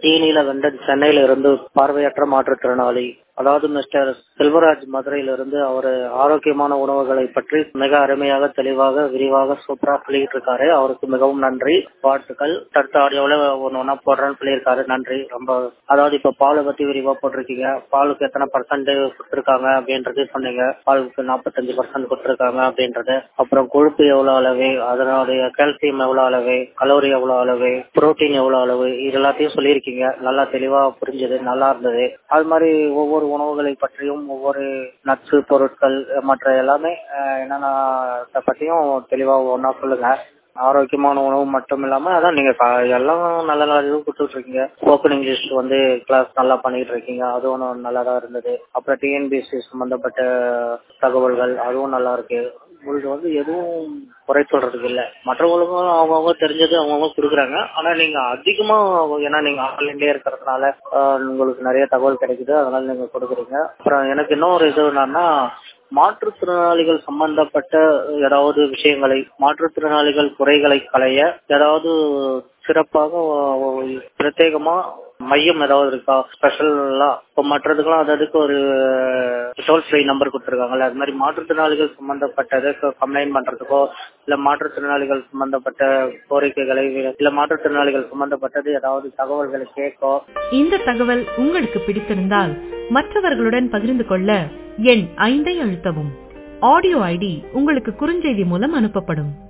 தேனியில வெண்டன் சென்னையில இருந்து பார்வையற்ற மாற்றுத்திறனாளி அதாவது மிஸ்டர் செல்வராஜ் மதுரையிலிருந்து அவர் ஆரோக்கியமான உணவுகளை பற்றி மிக அருமையாக தெளிவாக விரிவாக சூப்பரா சொல்லிட்டு இருக்காரு அவருக்கு மிகவும் நன்றி வாழ்த்துக்கள் அடுத்த ஆடியோல ஒன்னு ஒன்னா போடுறேன்னு சொல்லியிருக்காரு நன்றி ரொம்ப அதாவது இப்ப பாலை பத்தி விரிவா போட்டிருக்கீங்க பாலுக்கு எத்தனை பர்சன்ட் கொடுத்துருக்காங்க அப்படின்றது சொன்னீங்க பாலுக்கு நாற்பத்தஞ்சு பர்சன்ட் கொடுத்துருக்காங்க அப்படின்றது அப்புறம் கொழுப்பு எவ்வளவு அளவு அதனுடைய கால்சியம் எவ்வளவு அளவு கலோரி எவ்வளவு அளவு புரோட்டீன் எவ்வளவு அளவு இது எல்லாத்தையும் சொல்லியிருக்கீங்க நல்லா தெளிவா புரிஞ்சது நல்லா இருந்தது அது மாதிரி ஒவ்வொரு உணவுகளை பற்றியும் ஒவ்வொரு நட்சு பொருட்கள் மற்ற எல்லாமே என்னென்ன பத்தியும் தெளிவா ஒன்னா சொல்லுங்க ஆரோக்கியமான உணவு மட்டும் இல்லாம அதான் நீங்க எல்லாம் நல்ல நல்ல இது கொடுத்துட்டு இருக்கீங்க ஸ்போக்கன் இங்கிலீஷ் வந்து கிளாஸ் நல்லா பண்ணிட்டு இருக்கீங்க அதுவும் நல்லதா இருந்தது அப்புறம் டிஎன்பிஎஸ்சி சம்பந்தப்பட்ட தகவல்கள் அதுவும் நல்லா இருக்கு உங்களுக்கு வந்து எதுவும் குறை சொல்றதுக்கு இல்ல மற்றவங்களுக்கும் அவங்கவுங்க தெரிஞ்சது அவங்கவுங்க கொடுக்குறாங்க ஆனா நீங்க அதிகமா ஏன்னா நீங்க ஆன்லைன்லயே இருக்கிறதுனால உங்களுக்கு நிறைய தகவல் கிடைக்குது அதனால நீங்க கொடுக்குறீங்க அப்புறம் எனக்கு இன்னொரு இது என்னன்னா மாற்றுத்திறனாளிகள் சம்பந்தப்பட்ட ஏதாவது விஷயங்களை மாற்றுத்திறனாளிகள் குறைகளை களைய ஏதாவது சிறப்பாக பிரத்யேகமா மையம் ஏதாவது இருக்கா ஸ்பெஷலா இப்போ மற்றதுக்கெல்லாம் அதுக்கு ஒரு டோல் ஃப்ரீ நம்பர் கொடுத்துருக்காங்கல்ல அது மாதிரி மாற்றுத்திறனாளிகள் சம்பந்தப்பட்டது கம்ப்ளைண்ட் பண்றதுக்கோ இல்ல மாற்றுத்திறனாளிகள் சம்பந்தப்பட்ட கோரிக்கைகளை இல்ல மாற்றுத்திறனாளிகள் சம்பந்தப்பட்டது ஏதாவது தகவல்களை கேட்கோ இந்த தகவல் உங்களுக்கு பிடித்திருந்தால் மற்றவர்களுடன் பகிர்ந்து கொள்ள எண் ஐந்தை அழுத்தவும் ஆடியோ ஐடி உங்களுக்கு குறுஞ்செய்தி மூலம் அனுப்பப்படும்